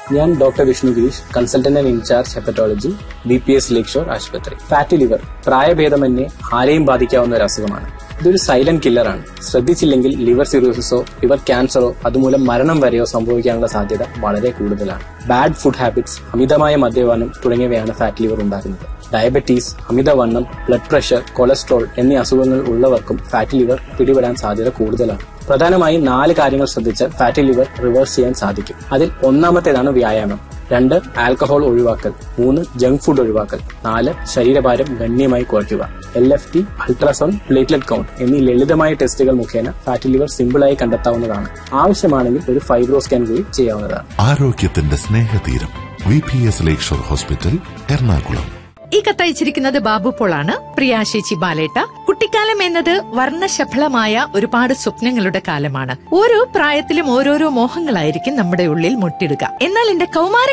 ഞാൻ doctor Vishnu Girish consultant and incharge hepatology B P S Lakeshore ആശുപത്രി fatty liver പ്രായഭേദമന്യേ ആരെയും ബാധിക്കാവുന്ന ഒരു അസുഖമാണ് ഇതൊരു സൈലന്റ് കില്ലറാണ് ശ്രദ്ധിച്ചില്ലെങ്കിൽ ലിവർ സിറോസിസോ ലിവർ ക്യാൻസറോ അതുമൂലം മരണം വരെയോ സംഭവിക്കാനുള്ള സാധ്യത വളരെ കൂടുതലാണ് ബാഡ് ഫുഡ് ഹാബിറ്റ്സ് അമിതമായ മദ്യപാനം തുടങ്ങിയവയാണ് ഫാറ്റ് ലിവർ ഉണ്ടാക്കുന്നത് ഡയബറ്റീസ് അമിതവണ്ണം ബ്ലഡ് പ്രഷർ കൊളസ്ട്രോൾ എന്നീ അസുഖങ്ങൾ ഉള്ളവർക്കും ഫാറ്റി ലിവർ പിടിപെടാൻ സാധ്യത കൂടുതലാണ് പ്രധാനമായും നാല് കാര്യങ്ങൾ ശ്രദ്ധിച്ചാൽ ഫാറ്റി ലിവർ റിവേഴ്സ് ചെയ്യാൻ സാധിക്കും അതിൽ ഒന്നാമത്തേതാണ് വ്യായാമം രണ്ട് ആൽക്കഹോൾ ഒഴിവാക്കൽ മൂന്ന് ജങ്ക് ഫുഡ് ഒഴിവാക്കൽ നാല് ശരീരഭാരം ഗണ്യമായി കുറയ്ക്കുക L F T ultrasound platelet count എന്നീ ലളിതമായ ടെസ്റ്റുകൾ മുഖേന ഫാറ്റി ലിവർ സിമ്പിളായി കണ്ടെത്താവുന്നതാണ് ആവശ്യമാണെങ്കിൽ ഒരു ഫൈബ്രോ സ്കാൻ കൂടി ചെയ്യാവുന്നതാണ് ആരോഗ്യത്തിന്റെ സ്നേഹതീരം V P S Lakeshore hospital Ernakulam ഈ കത്തയച്ചിരിക്കുന്നത് ബാബു പോളാണ് പ്രിയാശേച്ചി ബാലേട്ട കുട്ടിക്കാലം എന്നത് വർണ്ണശഫലമായ ഒരുപാട് സ്വപ്നങ്ങളുടെ കാലമാണ് ഓരോ പ്രായത്തിലും ഓരോരോ മോഹങ്ങളായിരിക്കും നമ്മുടെ ഉള്ളിൽ മുട്ടിടുക എന്നാൽ എന്റെ കൗമാര